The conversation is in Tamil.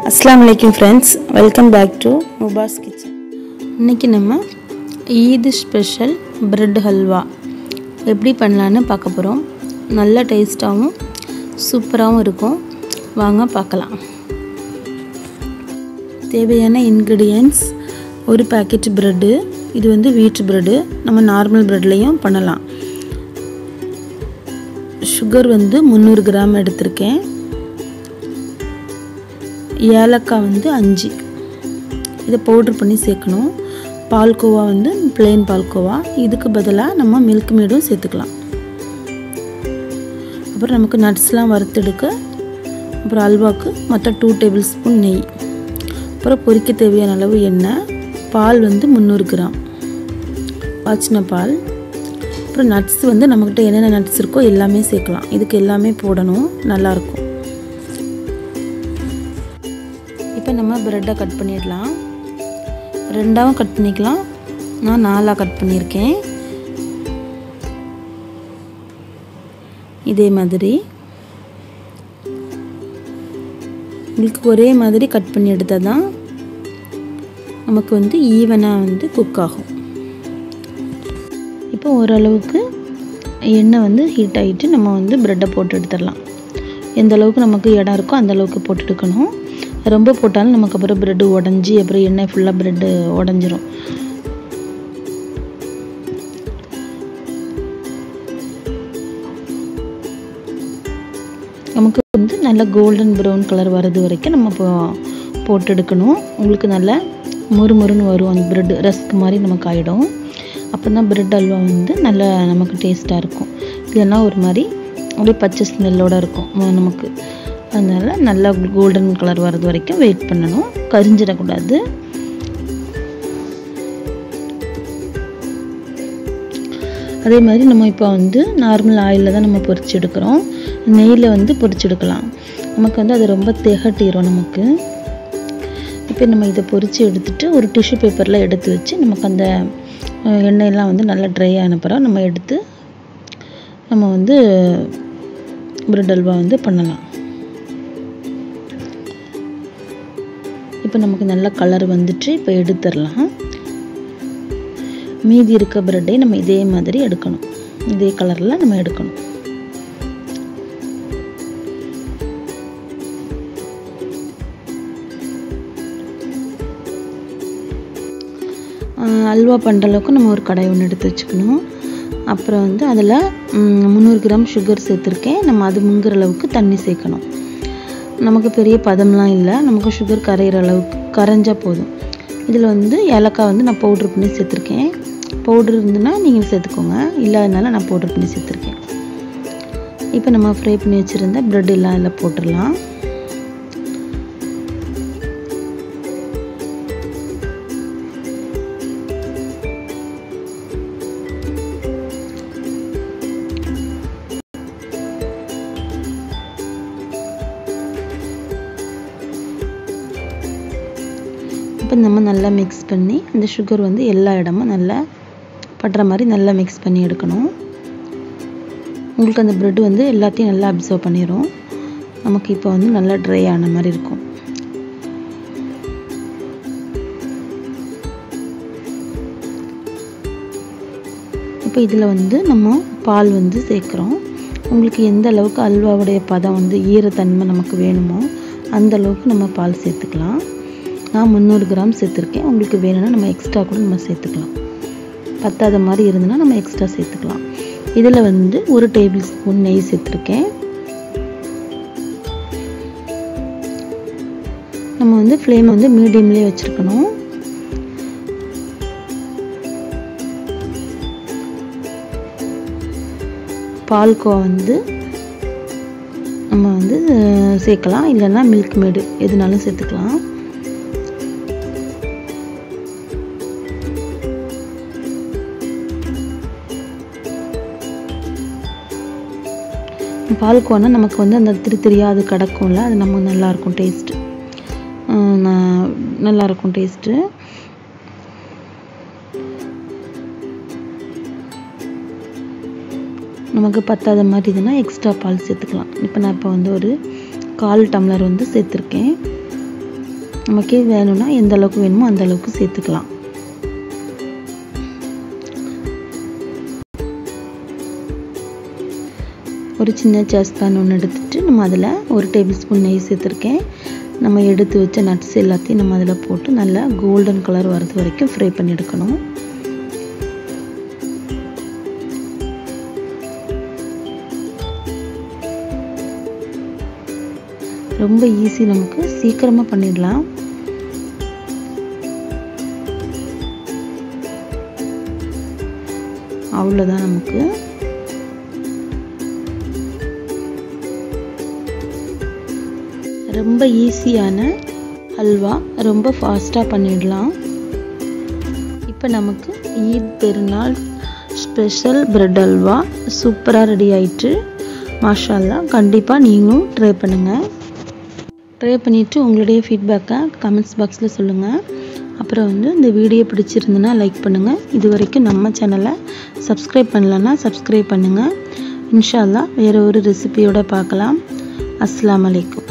அஸ்லாம் வலைக்கம் friends welcome back to Mubas kitchen இன்றைக்கி நம்ம ஈது ஸ்பெஷல் பிரெட் ஹல்வா எப்படி பண்ணலான்னு பார்க்க போகிறோம் நல்ல டேஸ்ட்டாகவும் சூப்பராகவும் இருக்கும் வாங்க பார்க்கலாம் தேவையான இன்க்ரீடியன்ட்ஸ் ஒரு பேக்கெட் ப்ரெட்டு இது வந்து வீட் ப்ரெட்டு நம்ம நார்மல் ப்ரெட்லேயும் பண்ணலாம் சுகர் வந்து முந்நூறு கிராம் எடுத்திருக்கேன் ஏலக்காய் வந்து அஞ்சு இதை பவுட்ரு பண்ணி சேர்க்கணும் பால்கோவா வந்து பிளெயின் பால்கோவா இதுக்கு பதிலாக நம்ம மில்க் மேடும் சேர்த்துக்கலாம் அப்புறம் நமக்கு நட்ஸ்லாம் வறுத்தெடுக்க அப்புறம் அல்வாவுக்கு மொத்தம் டூ டேபிள் ஸ்பூன் நெய் அப்புறம் பொரிக்க தேவையான அளவு எண்ணெய் பால் வந்து முந்நூறு கிராம் வாச்சின பால் அப்புறம் நட்ஸ் வந்து நம்மக்கிட்ட என்னென்ன நட்ஸ் இருக்கோ எல்லாமே சேர்க்கலாம் இதுக்கு எல்லாமே போடணும் நல்லாயிருக்கும் இப்போ நம்ம ப்ரெட்டை கட் பண்ணிடலாம் ரெண்டாவும் கட் பண்ணிக்கலாம் நான் நாலாக கட் பண்ணியிருக்கேன் இதே மாதிரி உங்களுக்கு ஒரே மாதிரி கட் பண்ணி எடுத்தால் தான் நமக்கு வந்து ஈவனாக வந்து குக் ஆகும் இப்போ ஓரளவுக்கு எண்ணெய் வந்து ஹீட் ஆகிட்டு நம்ம வந்து ப்ரெட்டை போட்டு எடுத்துடலாம் எந்த அளவுக்கு நமக்கு இடம் இருக்கோ அந்த அளவுக்கு போட்டு எடுக்கணும் ரொம்ப போட்டாலும் நமக்கு அப்புறம் ப்ரெட்டு உடஞ்சி அப்புறம் எண்ணெய் ஃபுல்லாக ப்ரெட்டு உடஞ்சிரும் நமக்கு வந்து நல்ல கோல்டன் ப்ரௌன் கலர் வர்றது வரைக்கும் நம்ம இப்போ போட்டு எடுக்கணும் உங்களுக்கு நல்ல முறுமுறுன்னு வரும் அந்த ப்ரெட் ரஸ்க் மாதிரி நமக்கு ஆகிடும் அப்போ தான் ப்ரெட் அல்வா வந்து நல்ல நமக்கு டேஸ்ட்டாக இருக்கும் இல்லைன்னா ஒரு மாதிரி அப்படியே பச்சை ஸ்மெல்லோடு இருக்கும் நமக்கு அதனால் நல்லா கோல்டன் கலர் வர்றது வரைக்கும் வெயிட் பண்ணணும் கரிஞ்சிடக்கூடாது அதே மாதிரி நம்ம இப்போ வந்து நார்மல் ஆயிலில் தான் நம்ம பொரிச்சு எடுக்கிறோம் நெய்யில் வந்து பொரிச்சு எடுக்கலாம் நமக்கு வந்து அது ரொம்ப திகட்டிடும் நமக்கு இப்போ நம்ம இதை பொரித்து எடுத்துட்டு ஒரு டிஷ்யூ பேப்பரில் எடுத்து வச்சு நமக்கு அந்த எண்ணெயெல்லாம் வந்து நல்லா ட்ரை ஆன பிறகு நம்ம எடுத்து நம்ம வந்து பிரெட் அல்வா வந்து பண்ணலாம் இப்போ நமக்கு நல்ல கலர் வந்துட்டு இப்போ எடுத்துடலாம் மீதி இருக்க ப்ரெட்டை நம்ம இதே மாதிரி எடுக்கணும் இதே கலரில் நம்ம எடுக்கணும் அல்வா பண்ணுற அளவுக்கு நம்ம ஒரு கடாய் ஒன்று எடுத்து வச்சுக்கணும் அப்புறம் வந்து அதில் முந்நூறு கிராம் சுகர் சேர்த்துருக்கேன் நம்ம அது முங்குற அளவுக்கு தண்ணி சேர்க்கணும் நமக்கு பெரிய பதம்லாம் இல்லை நமக்கு சுகர் கரையிற அளவுக்கு கரைஞ்சால் போதும் இதில் வந்து ஏலக்காய் வந்து நான் பவுட்ரு பண்ணி சேர்த்துருக்கேன் பவுட்ரு இருந்துன்னா நீங்கள் சேர்த்துக்கோங்க இல்லாதனால நான் பவுட்ரு பண்ணி சேர்த்துருக்கேன் இப்போ நம்ம ஃப்ரை பண்ணி வச்சுருந்த ப்ரெட் எல்லாம் அதில் போட்டுடலாம் இப்போ நம்ம நல்லா மிக்ஸ் பண்ணி அந்த சுகர் வந்து எல்லா இடமும் நல்லா படுற மாதிரி நல்லா மிக்ஸ் பண்ணி எடுக்கணும் உங்களுக்கு அந்த ப்ரெட் வந்து எல்லாத்தையும் நல்லா அப்சர்வ் பண்ணிடும் நமக்கு இப்போ வந்து நல்லா ட்ரை ஆன மாதிரி இருக்கும் இப்போ இதில் வந்து நம்ம பால் வந்து சேர்க்குறோம் உங்களுக்கு எந்த அளவுக்கு அல்வாவுடைய பதம் வந்து ஈரத்தன்மை நமக்கு வேணுமோ அந்த அளவுக்கு நம்ம பால் சேர்த்துக்கலாம் நான் முந்நூறு கிராம் சேர்த்துருக்கேன் உங்களுக்கு வேணும்னா நம்ம எக்ஸ்ட்ரா கூட நம்ம சேர்த்துக்கலாம் பத்தாத மாதிரி இருந்ததுன்னா நம்ம எக்ஸ்ட்ரா சேர்த்துக்கலாம் இதில் வந்து ஒரு டேபிள் ஸ்பூன் நெய் சேர்த்துருக்கேன் நம்ம வந்து ஃப்ளேம் வந்து மீடியம்லேயே வச்சுருக்கணும் பால்கோவா வந்து நம்ம வந்து சேர்க்கலாம் இல்லைன்னா மில்க் மேடு எதுனாலும் சேர்த்துக்கலாம் பால்கோனா நமக்கு வந்து அந்த திரி திரியாக அது கிடக்கும்ல அது நமக்கு நல்லாயிருக்கும் டேஸ்ட்டு நல்லாயிருக்கும் டேஸ்ட்டு நமக்கு பத்தாத மாதிரி இதுனா எக்ஸ்ட்ரா பால் சேர்த்துக்கலாம் இப்போ நான் இப்போ வந்து ஒரு கால் டம்ளர் வந்து சேர்த்துருக்கேன் நமக்கே வேணும்னா எந்த அளவுக்கு வேணுமோ அந்த அளவுக்கு சேர்த்துக்கலாம் ஒரு சின்ன சாஸ்தான் ஒன்று எடுத்துட்டு நம்ம அதில் ஒரு டேபிள் ஸ்பூன் நெய் சேர்த்துருக்கேன் நம்ம எடுத்து வச்ச நட்ஸ் எல்லாத்தையும் நம்ம அதில் போட்டு நல்லா கோல்டன் கலர் வர்றது வரைக்கும் ஃப்ரை பண்ணி எடுக்கணும் ரொம்ப ஈஸி நமக்கு சீக்கிரமாக பண்ணிடலாம் அவ்வளோதான் நமக்கு ரொம்ப ஈஸியான ஹல்வா ரொம்ப ஃபாஸ்ட்டாக பண்ணிடலாம் இப்போ நமக்கு ஈத் பெருநாள் ஸ்பெஷல் பிரெட் அல்வா சூப்பராக ரெடி ஆயிட்டு மாஷால்லா கண்டிப்பாக நீங்களும் ட்ரை பண்ணுங்கள் ட்ரை பண்ணிவிட்டு உங்களுடைய ஃபீட்பேக்கை கமெண்ட்ஸ் பாக்ஸில் சொல்லுங்கள் அப்புறம் வந்து இந்த வீடியோ பிடிச்சிருந்துன்னா லைக் பண்ணுங்கள் இது வரைக்கும் நம்ம சேனலை சப்ஸ்கிரைப் பண்ணலன்னா சப்ஸ்கிரைப் பண்ணுங்கள் இன்ஷால்லா வேறு ஒரு ரெசிபியோட பார்க்கலாம் அஸ்லாம் அலைக்கும்